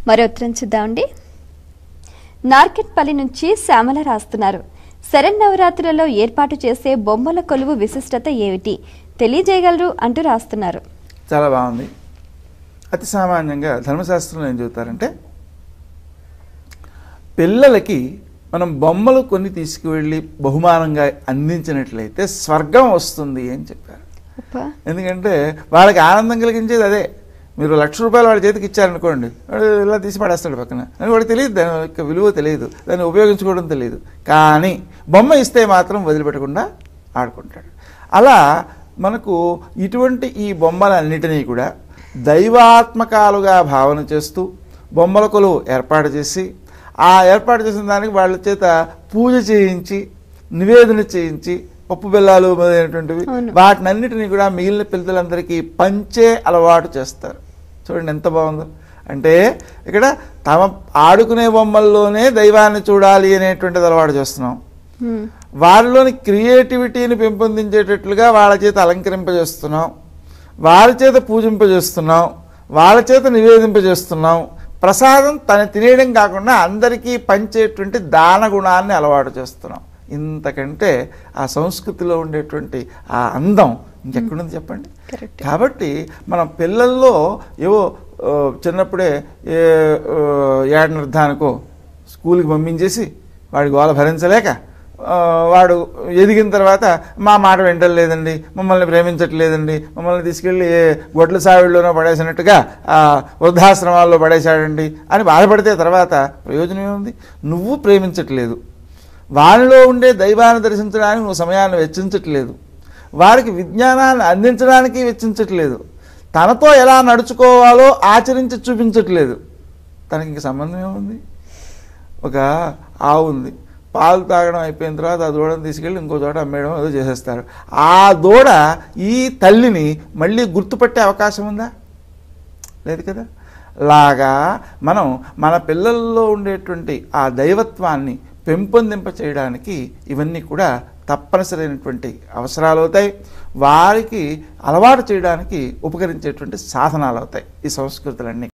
మరో ఉత్తరం చూద్దామండి నార్కెట్పల్లి నుంచి శ్యామల రాస్తున్నారు శరన్నవరాత్రులలో ఏర్పాటు చేసే బొమ్మల కొలువు విశిష్టత ఏమిటి తెలియజేయగలరు అంటూ రాస్తున్నారు చాలా బాగుంది అతి సామాన్యంగా ధర్మశాస్త్రంలో ఏం చెబుతారంటే పిల్లలకి మనం బొమ్మలు కొన్ని తీసుకువెళ్ళి బహుమానంగా అందించినట్లయితే స్వర్గం వస్తుంది అని చెప్పారు అబ్బా, ఎందుకంటే వాళ్ళకి ఆనందం కలిగించేది అదే మీరు లక్ష రూపాయలు వాడి చేతికి ఇచ్చారనుకోండి వాడు ఇలా తీసి పడేస్తాడు పక్కన అని వాడికి తెలియదు దాని యొక్క విలువ తెలియదు దాన్ని ఉపయోగించుకోవడం తెలియదు కానీ బొమ్మ ఇస్తే మాత్రం వదిలిపెట్టకుండా ఆడుకుంటాడు అలా మనకు ఇటువంటి ఈ బొమ్మలన్నిటినీ కూడా దైవాత్మకాలుగా భావన చేస్తూ బొమ్మల కొలువు ఏర్పాటు చేసి ఆ ఏర్పాటు చేసిన దానికి వాళ్ళ చేత పూజ చేయించి నివేదన చేయించి పప్పు బెల్లాలు మొదలైనటువంటివి అవును. వాటినన్నిటినీ కూడా మిగిలిన పిల్లలందరికీ పంచే అలవాటు చేస్తారు చూడండి ఎంత బాగుందో అంటే ఇక్కడ తమ ఆడుకునే బొమ్మల్లోనే దైవాన్ని చూడాలి అనేటువంటిది అలవాటు చేస్తున్నాం హ్మ్, వారిలోని క్రియేటివిటీని పెంపొందించేటట్లుగా వాళ్ళ చేత అలంకరింపజేస్తున్నాం వారి చేత పూజింపజేస్తున్నాం వాళ్ళ చేత నివేదింపజేస్తున్నాం ప్రసాదం తను తినేయడం కాకుండా అందరికీ పంచేటువంటి దాన గుణాన్ని అలవాటు చేస్తున్నాం ఇంతకంటే ఆ సంస్కృతిలో ఉండేటువంటి ఆ అందం ఇంకెక్కడుంది చెప్పండి కరెక్ట్ కాబట్టి మనం పిల్లల్లో ఏవో ఆ, చిన్నప్పుడే ఏ ఆ, ఏడ నిర్ధానికో స్కూల్కి పంపించేసి వాడి గోల భరించలేక ఆ, వాడు ఎదిగిన తర్వాత మా మాట వింటలేదండి మమ్మల్ని ప్రేమించట్లేదండి మమ్మల్ని తీసుకెళ్ళి ఏ గొడ్ల సావిడిలోనో పడేసినట్టుగా ఆ వృద్ధాశ్రమాల్లో పడేశాడండి అని బాధపడితే తర్వాత ప్రయోజనం ఏముంది నువ్వు ప్రేమించట్లేదు వారిలో ఉండే దైవాన్ని దర్శించడానికి నువ్వు సమయాన్ని వెచ్చించట్లేదు వారికి విజ్ఞానాన్ని అందించడానికి వెచ్చించట్లేదు తనతో ఎలా నడుచుకోవాలో ఆచరించి చూపించట్లేదు తనకి ఇంక సంబంధం ఏముంది ఒక ఆవు ఉంది పాలు తాగడం అయిపోయిన తర్వాత ఆ దూడను తీసుకెళ్ళి ఇంకో చోట అమ్మేయడం ఏదో చేసేస్తారు ఆ దూడ ఈ తల్లిని మళ్ళీ గుర్తుపట్టే అవకాశం ఉందా లేదు కదా లాగా మనం మన పిల్లల్లో ఉండేటువంటి ఆ దైవత్వాన్ని పెంపొందింప చేయడానికి ఇవన్నీ కూడా తప్పనిసరైనటువంటి అవసరాలు అవుతాయి వారికి అలవాటు చేయడానికి ఉపకరించేటువంటి సాధనాలు అవుతాయి ఈ సంస్కృతులన్నీ